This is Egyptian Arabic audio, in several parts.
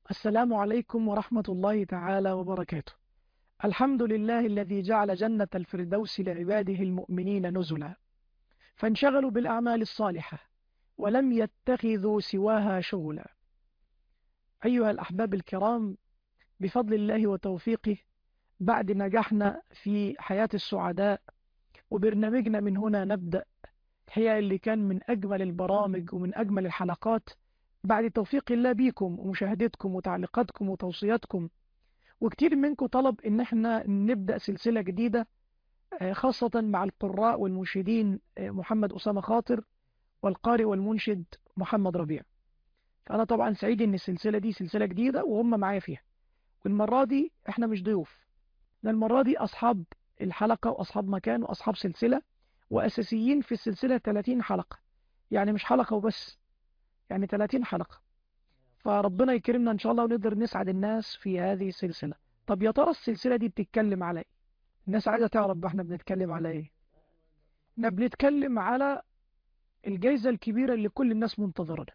السلام عليكم ورحمة الله تعالى وبركاته الحمد لله الذي جعل جنة الفردوس لعباده المؤمنين نزلا فانشغلوا بالأعمال الصالحة ولم يتخذوا سواها شغلا أيها الأحباب الكرام بفضل الله وتوفيقه بعد نجاحنا في حياة السعداء وبرنامجنا من هنا نبدأ الحقيقة اللي كان من أجمل البرامج ومن أجمل الحلقات بعد توفيق الله بيكم ومشاهدتكم وتعليقاتكم وتوصياتكم وكتير منكم طلب ان احنا نبدأ سلسلة جديدة خاصة مع القراء والمنشدين محمد أسامة خاطر والقارئ والمنشد محمد ربيع فأنا طبعا سعيد ان السلسلة دي سلسلة جديدة وهم معايا فيها والمرة دي احنا مش ضيوف المرة دي أصحاب الحلقة وأصحاب مكان وأصحاب سلسلة وأساسيين في السلسلة 30 حلقة يعني مش حلقة وبس يعني 30 حلقة فربنا يكرمنا إن شاء الله ونقدر نسعد الناس في هذه السلسلة طب يا ترى السلسلة دي بتتكلم على ايه الناس عايزة تعرف احنا بنتكلم على ايه احنا بنتكلم على الجائزة الكبيرة اللي كل الناس منتظرة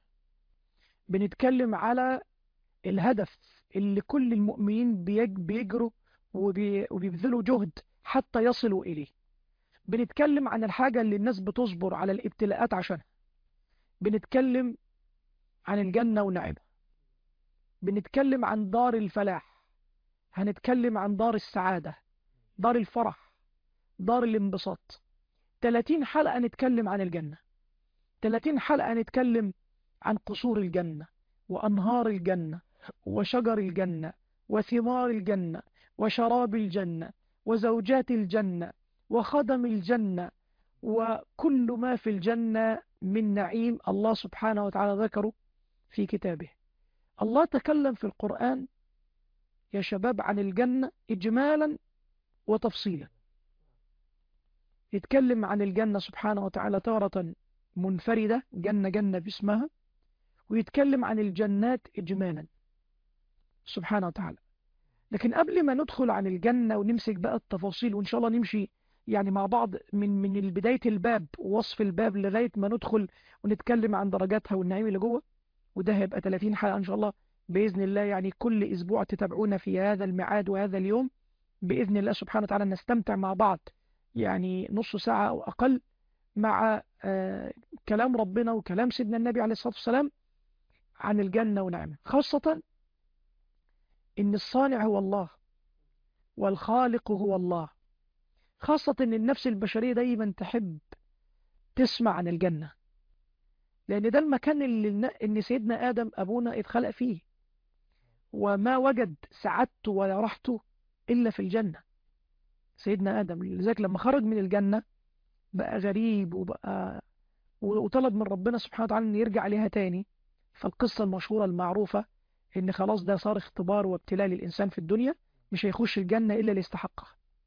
بنتكلم على الهدف اللي كل المؤمنين بيجروا وبيبذلوا جهد حتى يصلوا إليه بنتكلم عن الحاجة اللي الناس بتصبر على الابتلاءات عشانها بنتكلم عن الجنة ونعمها بنتكلم عن دار الفلاح هنتكلم عن دار السعادة دار الفرح دار الانبساط 30 حلقة نتكلم عن الجنة 30 حلقة نتكلم عن قصور الجنة وأنهار الجنة وشجر الجنة وثمار الجنة وشراب الجنة وزوجات الجنة وخدم الجنة وكل ما في الجنة من نعيم الله سبحانه وتعالى ذكره في كتابه الله تكلم في القرآن يا شباب عن الجنة إجمالا وتفصيلا يتكلم عن الجنة سبحانه وتعالى تارة منفردة جنة جنة باسمها ويتكلم عن الجنات إجمالا سبحانه وتعالى لكن قبل ما ندخل عن الجنة ونمسك بقى التفاصيل وإن شاء الله نمشي يعني مع بعض من من بداية الباب ووصف الباب لغاية ما ندخل ونتكلم عن درجاتها والنعيم اللي جوه وده هيبقى 30 حلقة إن شاء الله بإذن الله يعني كل أسبوع تتابعونا في هذا الميعاد وهذا اليوم بإذن الله سبحانه وتعالى نستمتع مع بعض يعني نص ساعة أو أقل مع آه كلام ربنا وكلام سيدنا النبي عليه الصلاة والسلام عن الجنة ونعمة خاصة إن الصانع هو الله والخالق هو الله خاصة إن النفس البشرية دايما تحب تسمع عن الجنة لأن ده المكان اللي إن سيدنا آدم أبونا اتخلق فيه وما وجد سعادته ولا راحته إلا في الجنة سيدنا آدم لذلك لما خرج من الجنة بقى غريب وبقى وطلب من ربنا سبحانه وتعالى أن يرجع ليها تاني فالقصة المشهورة المعروفة إن خلاص ده صار اختبار وابتلاء للإنسان في الدنيا مش هيخش الجنة إلا ليستحقها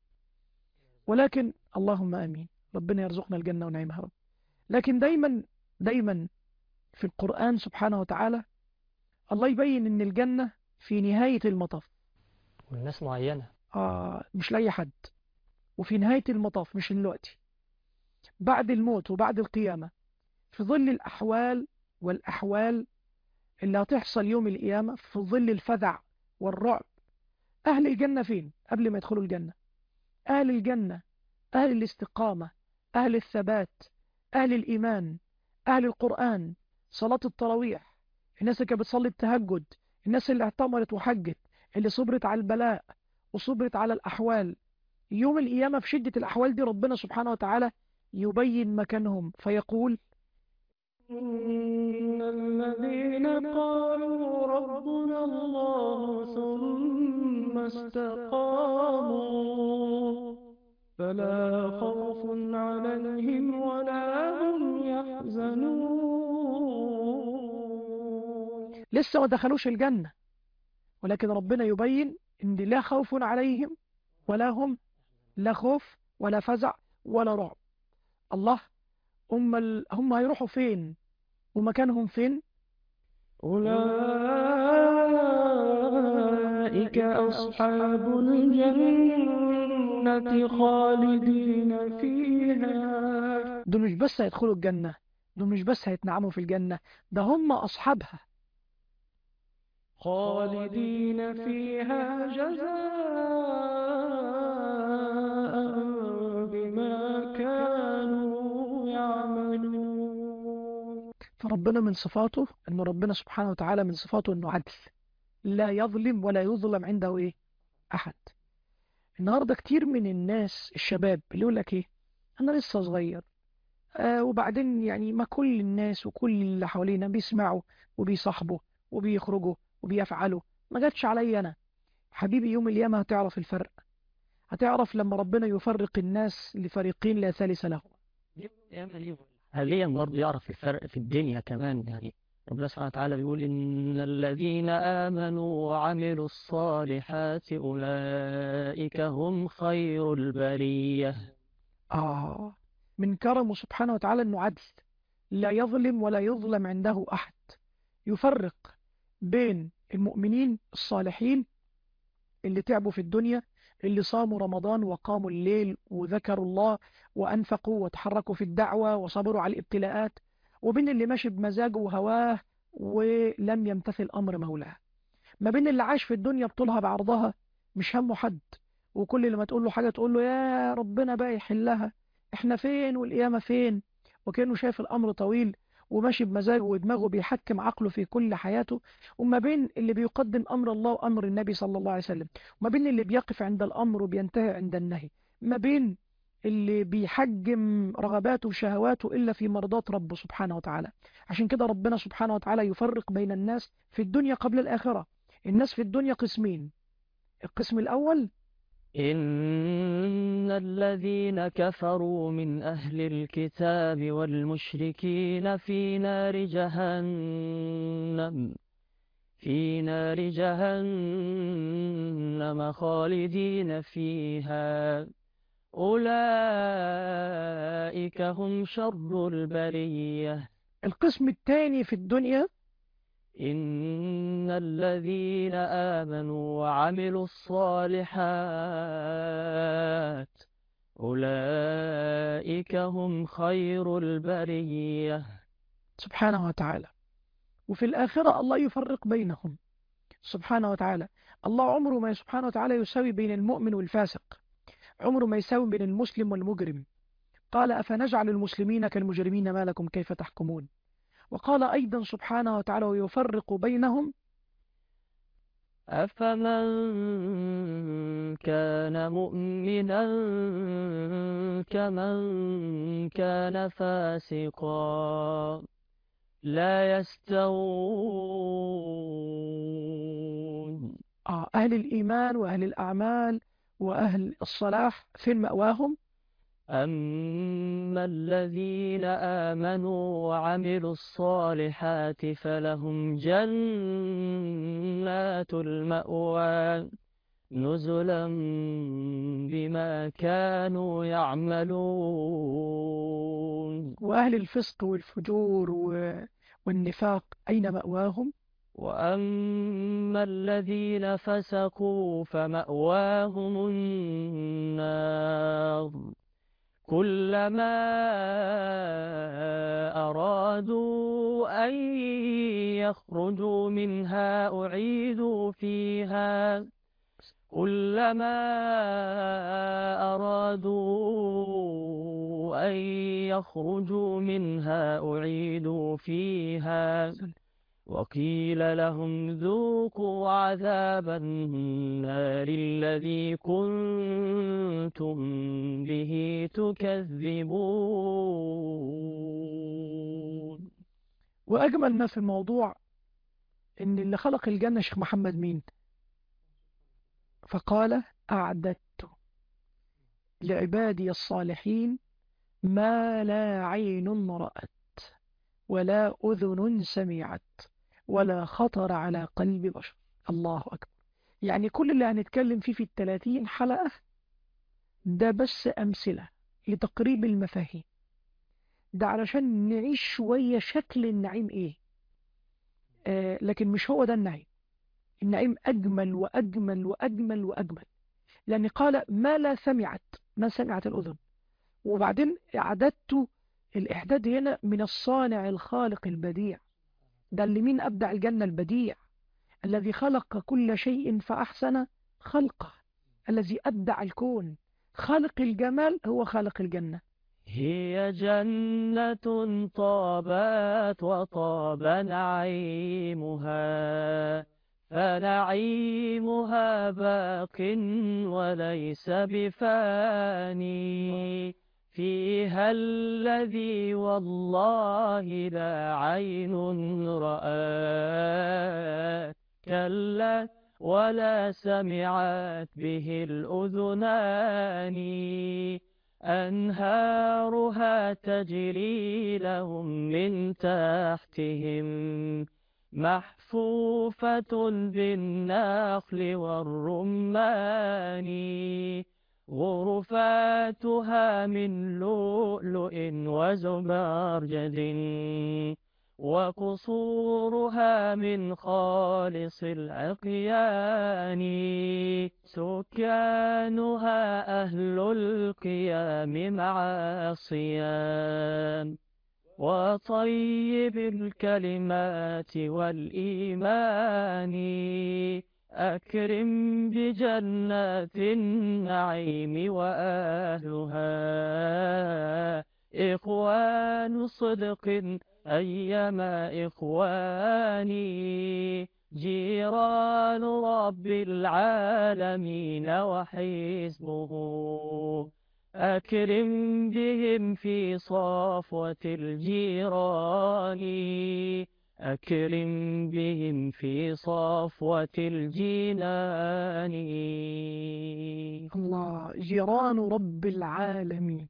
ولكن اللهم آمين ربنا يرزقنا الجنة ونعيمها رب لكن دايما دايما في القرآن سبحانه وتعالى الله يبين ان الجنة في نهاية المطاف والناس معينة آه مش لأي حد وفي نهاية المطاف مش دلوقتي بعد الموت وبعد القيامة في ظل الأحوال والأحوال اللي هتحصل يوم القيامة في ظل الفزع والرعب أهل الجنة فين قبل ما يدخلوا الجنة أهل الجنة أهل الاستقامة أهل الثبات أهل الإيمان أهل القرآن صلاة التراويح الناس اللي كانت بتصلي التهجد الناس اللي اعتمرت وحجت اللي صبرت على البلاء وصبرت على الأحوال يوم القيامة في شدة الأحوال دي ربنا سبحانه وتعالى يبين مكانهم فيقول إن الذين قالوا ربنا الله ثم استقاموا فلا خوف عليهم ولا هم يحزنون لسه ما دخلوش الجنة ولكن ربنا يبين ان لا خوف عليهم ولا هم لا خوف ولا فزع ولا رعب الله هم, ال... هم هيروحوا فين ومكانهم فين أولئك أصحاب الجنة خالدين فيها دول مش بس هيدخلوا الجنة دول مش بس هيتنعموا في الجنة ده هم أصحابها خالدين فيها جزاء بما كانوا يعملون فربنا من صفاته أن ربنا سبحانه وتعالى من صفاته أنه عدل لا يظلم ولا يظلم عنده إيه أحد النهاردة كتير من الناس الشباب اللي يقول لك إيه أنا لسه صغير آه وبعدين يعني ما كل الناس وكل اللي حوالينا بيسمعوا وبيصاحبوا وبيخرجوا وبيفعلوا ما جاتش عليا أنا حبيبي يوم القيامة هتعرف الفرق هتعرف لما ربنا يفرق الناس لفريقين لا ثالث لهم حاليا برضه يعرف الفرق في الدنيا كمان يعني ربنا سبحانه وتعالى بيقول إن الذين آمنوا وعملوا الصالحات أولئك هم خير البرية آه من كرمه سبحانه وتعالى أنه عدل لا يظلم ولا يظلم عنده أحد يفرق بين المؤمنين الصالحين اللي تعبوا في الدنيا اللي صاموا رمضان وقاموا الليل وذكروا الله وأنفقوا وتحركوا في الدعوة وصبروا على الابتلاءات وبين اللي ماشي بمزاجه وهواه ولم يمتثل أمر مولاه ما بين اللي عاش في الدنيا بطولها بعرضها مش همه حد وكل لما تقول له حاجة تقول له يا ربنا بقى يحلها احنا فين والقيامة فين وكأنه شايف الأمر طويل وماشي بمزاجه ودماغه بيحكم عقله في كل حياته وما بين اللي بيقدم أمر الله وأمر النبي صلى الله عليه وسلم وما بين اللي بيقف عند الأمر وبينتهي عند النهي ما بين اللي بيحجم رغباته وشهواته إلا في مرضات ربه سبحانه وتعالى عشان كده ربنا سبحانه وتعالى يفرق بين الناس في الدنيا قبل الآخرة الناس في الدنيا قسمين القسم الأول إن الذين كفروا من أهل الكتاب والمشركين في نار جهنم في نار جهنم خالدين فيها أولئك هم شر البرية القسم الثاني في الدنيا إن الذين آمنوا وعملوا الصالحات أولئك هم خير البرية سبحانه وتعالى وفي الآخرة الله يفرق بينهم سبحانه وتعالى الله عمره ما سبحانه وتعالى يساوي بين المؤمن والفاسق عمره ما يساوي بين المسلم والمجرم قال أفنجعل المسلمين كالمجرمين ما لكم كيف تحكمون وقال أيضا سبحانه وتعالى ويفرق بينهم أفمن كان مؤمنا كمن كان فاسقا لا يستوون آه أهل الإيمان وأهل الأعمال وأهل الصلاح فين مأواهم أما الذين آمنوا وعملوا الصالحات فلهم جنات المأوى نزلا بما كانوا يعملون وأهل الفسق والفجور و... والنفاق أين مأواهم وأما الذين فسقوا فمأواهم النار كلما أرادوا أن يخرجوا منها أعيدوا فيها كلما أرادوا أن يخرجوا منها أعيدوا فيها وقيل لهم ذوقوا عذاب النار الذي كنتم به تكذبون وأجمل ما في الموضوع إن اللي خلق الجنة شيخ محمد مين فقال أعددت لعبادي الصالحين ما لا عين رأت ولا أذن سمعت ولا خطر على قلب بشر الله أكبر يعني كل اللي هنتكلم فيه في الثلاثين حلقة ده بس أمثلة لتقريب المفاهيم ده علشان نعيش شوية شكل النعيم إيه آه لكن مش هو ده النعيم النعيم أجمل وأجمل وأجمل وأجمل لأن قال ما لا سمعت ما سمعت الأذن وبعدين أعددت الإعداد هنا من الصانع الخالق البديع ده اللي مين أبدع الجنة البديع الذي خلق كل شيء فأحسن خلقه الذي أبدع الكون خالق الجمال هو خالق الجنة هي جنة طابت وطاب نعيمها فنعيمها باق وليس بفاني فيها الذي والله لا عين رآت كلا ولا سمعت به الأذنان أنهارها تجري لهم من تحتهم محفوفة بالنخل والرمان غرفاتها من لؤلؤ وزبرجد وقصورها من خالص العقيان سكانها أهل القيام مع الصيام وطيب الكلمات والإيمان أكرم بجنات النعيم وأهلها إخوان صدق أيما إخواني جيران رب العالمين وحزبه أكرم بهم في صفوة الجيران أكرم بهم في صفوة الجنان الله جيران رب العالمين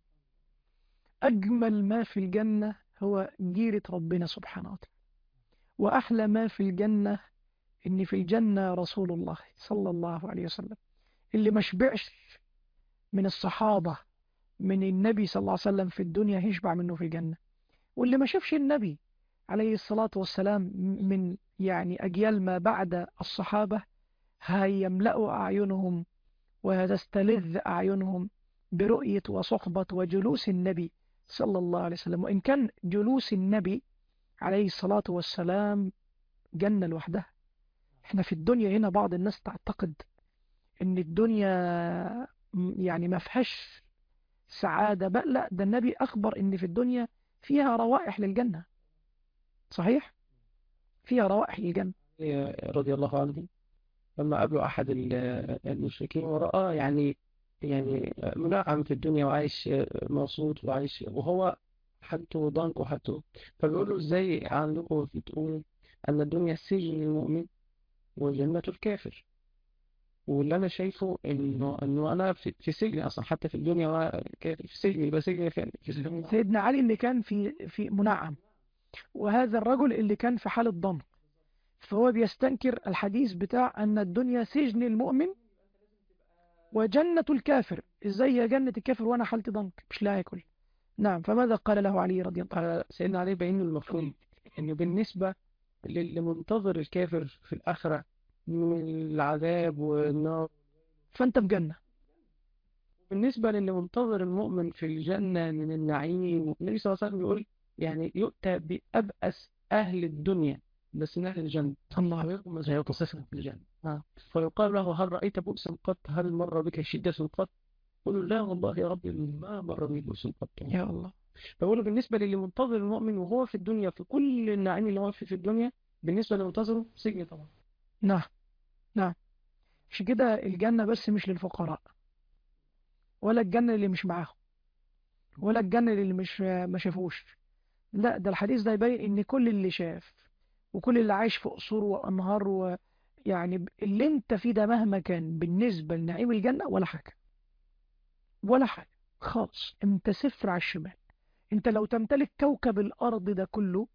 أجمل ما في الجنة هو جيرة ربنا سبحانه وتعالى وأحلى ما في الجنة إن في الجنة رسول الله صلى الله عليه وسلم اللي ما شبعش من الصحابة من النبي صلى الله عليه وسلم في الدنيا هيشبع منه في الجنة واللي ما شافش النبي عليه الصلاة والسلام من يعني أجيال ما بعد الصحابة هيملأوا أعينهم وتستلذ أعينهم برؤية وصحبة وجلوس النبي صلى الله عليه وسلم وإن كان جلوس النبي عليه الصلاة والسلام جنة لوحدها احنا في الدنيا هنا بعض الناس تعتقد ان الدنيا يعني ما فيهاش سعادة بل لا ده النبي أخبر ان في الدنيا فيها روائح للجنة صحيح فيها روائح للجنة رضي الله عنه لما قابلوا أحد المشركين ورأى يعني يعني منعم في الدنيا وعايش مبسوط وعايش وهو حالته ضنك وحالته فبيقول له ازاي عندكم بتقولوا أن الدنيا سجن المؤمن والجنة الكافر واللي أنا شايفه إنه إنه أنا في, في سجن أصلا حتى في الدنيا كافر في سجن يبقى سجن في, في سجن سيدنا علي اللي كان في في منعم وهذا الرجل اللي كان في حالة ضنك فهو بيستنكر الحديث بتاع أن الدنيا سجن المؤمن وجنة الكافر ازاي يا جنة الكافر وانا حالتي ضنك مش لا ياكل نعم فماذا قال له علي رضي الله عنه سيدنا علي بين المفهوم انه بالنسبة للي منتظر الكافر في الآخرة من العذاب والنار فانت في جنة بالنسبة للي منتظر المؤمن في الجنة من النعيم النبي صلى الله عليه وسلم بيقول يعني يؤتى بأبأس أهل الدنيا بس من أهل الجنة الله زي تصفنا في الجنة آه. فيقال له هل رأيت بؤسا قط هل مر بك شدة قط يقول لا والله يا ربي ما مر بي بؤس قط يا الله فيقول بالنسبة للي منتظر المؤمن وهو في الدنيا في كل النعيم اللي هو في, في الدنيا بالنسبة لمنتظره سجن طبعا نعم نعم مش كده الجنة بس مش للفقراء ولا الجنة اللي مش معاهم ولا الجنة اللي مش ما شافوش لا ده الحديث ده يبين ان كل اللي شاف وكل اللي عايش في قصور وانهار ويعني اللي انت فيه ده مهما كان بالنسبة لنعيم الجنة ولا حاجة ولا حاجة خالص انت صفر على الشمال انت لو تمتلك كوكب الارض ده كله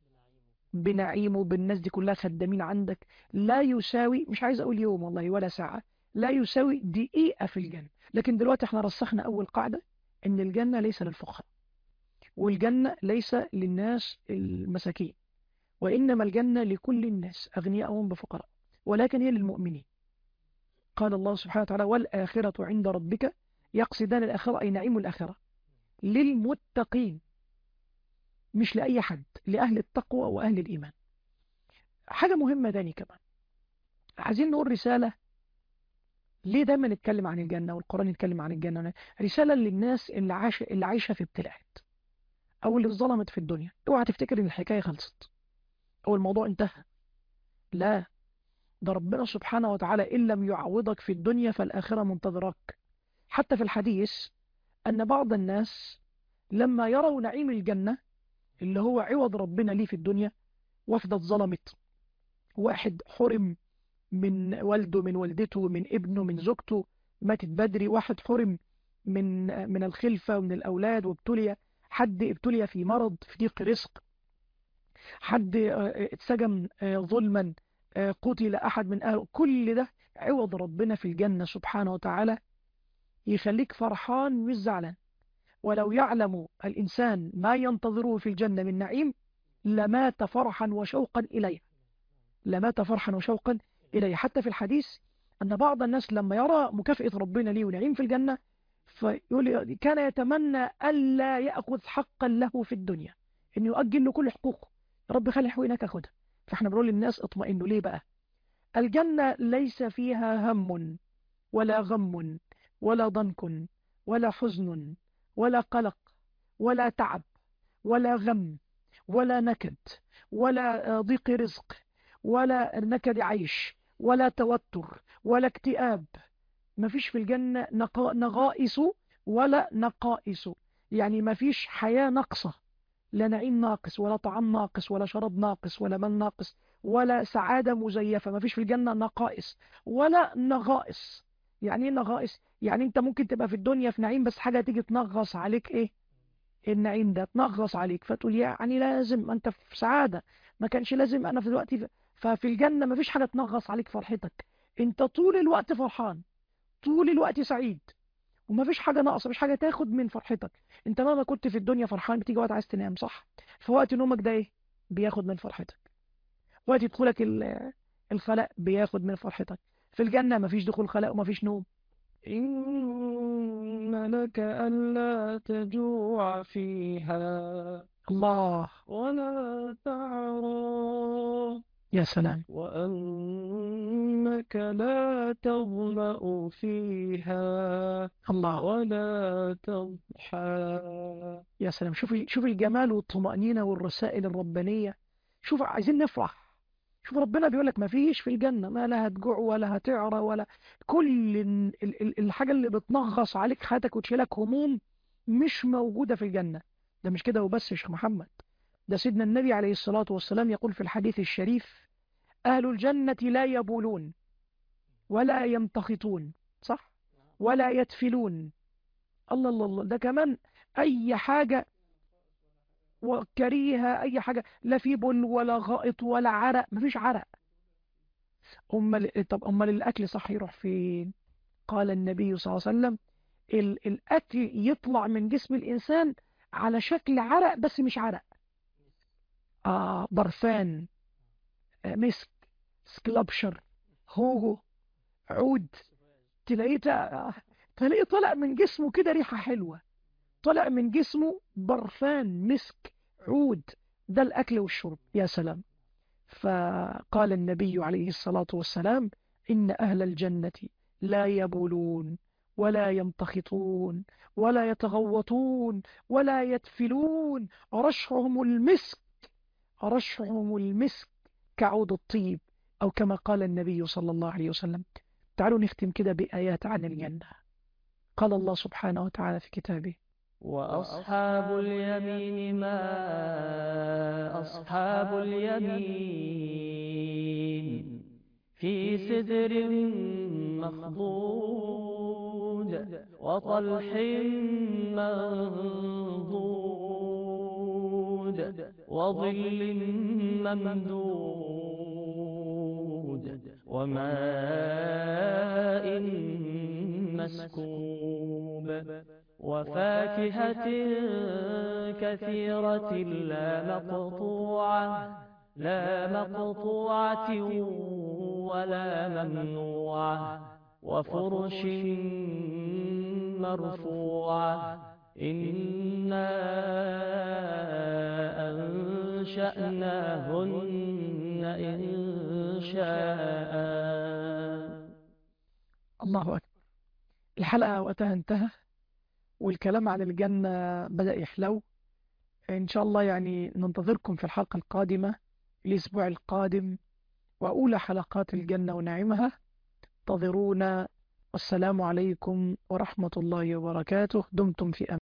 بنعيمه بالناس دي كلها خدامين عندك لا يساوي مش عايز اقول يوم والله ولا ساعة لا يساوي دقيقة في الجنة لكن دلوقتي احنا رسخنا اول قاعدة ان الجنة ليس للفقراء والجنة ليس للناس المساكين وإنما الجنة لكل الناس أغنياءهم بفقراء ولكن هي للمؤمنين قال الله سبحانه وتعالى والآخرة عند ربك يقصدان الآخرة أي نعيم الآخرة للمتقين مش لأي حد لأهل التقوى وأهل الإيمان حاجة مهمة تاني كمان عايزين نقول رسالة ليه دايما نتكلم عن الجنة والقرآن يتكلم عن الجنة رسالة للناس اللي عايشة اللي عايشة في ابتلاءات أو اللي اتظلمت في الدنيا اوعى تفتكر إن الحكاية خلصت أو الموضوع انتهى لا ده ربنا سبحانه وتعالى إن لم يعوضك في الدنيا فالآخرة منتظرك حتى في الحديث أن بعض الناس لما يروا نعيم الجنة اللي هو عوض ربنا ليه في الدنيا واحدة اتظلمت واحد حرم من والده من والدته من ابنه من زوجته ماتت بدري واحد حرم من من الخلفة ومن الأولاد وابتلي حد ابتلي في مرض في ضيق رزق حد اتسجن ظلما قتل أحد من أهله كل ده عوض ربنا في الجنة سبحانه وتعالى يخليك فرحان مش زعلان ولو يعلم الإنسان ما ينتظره في الجنة من نعيم لمات فرحا وشوقا إليه لمات فرحا وشوقا إليه حتى في الحديث أن بعض الناس لما يرى مكافأة ربنا ليه ونعيم في الجنة فيقول كان يتمنى ألا يأخذ حقا له في الدنيا إنه يؤجل له كل حقوقه يا رب خلي حقوقي هناك أخدها فإحنا بنقول للناس اطمئنوا ليه بقى الجنة ليس فيها هم ولا غم ولا ضنك ولا حزن ولا قلق ولا تعب ولا غم ولا نكد ولا ضيق رزق ولا نكد عيش ولا توتر ولا اكتئاب ما فيش في الجنة نغائص ولا نقائص يعني ما فيش حياة ناقصة لا نعيم ناقص ولا طعام ناقص ولا شراب ناقص ولا مال ناقص ولا سعادة مزيفة ما فيش في الجنة نقائص ولا نغائص يعني ايه نغائص يعني انت ممكن تبقى في الدنيا في نعيم بس حاجة تيجي تنغص عليك ايه النعيم ده تنغص عليك فتقول يعني لازم انت في سعادة ما كانش لازم انا في الوقت ففي الجنة ما فيش حاجة تنغص عليك فرحتك انت طول الوقت فرحان طول الوقت سعيد وما فيش حاجة ناقصة مش حاجة تاخد من فرحتك انت مهما كنت في الدنيا فرحان بتيجي وقت عايز تنام صح فوقت نومك ده ايه بياخد من فرحتك وقت دخولك الخلاء بياخد من فرحتك في الجنة ما فيش دخول خلاء وما فيش نوم إن لك ألا تجوع فيها الله ولا تعرى يا سلام وأنك لا تظمأ فيها الله ولا تضحى يا سلام شوف شوف الجمال والطمأنينة والرسائل الربانية شوف عايزين نفرح شوف ربنا بيقول لك ما فيش في الجنة ما لا هتجوع ولا هتعرى ولا كل الحاجة اللي بتنغص عليك حياتك وتشيلك هموم مش موجودة في الجنة ده مش كده وبس يا شيخ محمد ده سيدنا النبي عليه الصلاة والسلام يقول في الحديث الشريف أهل الجنة لا يبولون ولا يمتخطون صح ولا يتفلون الله الله الله ده كمان أي حاجة وكريهة أي حاجة لا في بل ولا غائط ولا عرق مفيش عرق أمال طب أمال الأكل صح يروح فين قال النبي صلى الله عليه وسلم ال... الأكل يطلع من جسم الإنسان على شكل عرق بس مش عرق آه برفان آه مسك سكلبشر هوجو عود تلاقيه تلاقيه طلع من جسمه كده ريحة حلوة طلع من جسمه برفان مسك عود ده الأكل والشرب يا سلام فقال النبي عليه الصلاة والسلام إن أهل الجنة لا يبولون ولا يمتخطون ولا يتغوطون ولا يتفلون رشحهم المسك رشحهم المسك كعود الطيب أو كما قال النبي صلى الله عليه وسلم تعالوا نختم كده بآيات عن الجنة قال الله سبحانه وتعالى في كتابه وأصحاب اليمين ما أصحاب اليمين في سدر مخضود وطلح منضود وظل ممدود وماء مسكوب وفاكهة كثيرة لا مقطوعة لا مقطوعة ولا ممنوعة وفرش مرفوعة إنا أنشأناهن إن شاء الله أكبر الحلقة وقتها انتهى والكلام عن الجنة بدأ يحلو إن شاء الله يعني ننتظركم في الحلقة القادمة الأسبوع القادم وأولى حلقات الجنة ونعيمها انتظرونا والسلام عليكم ورحمة الله وبركاته دمتم في أمان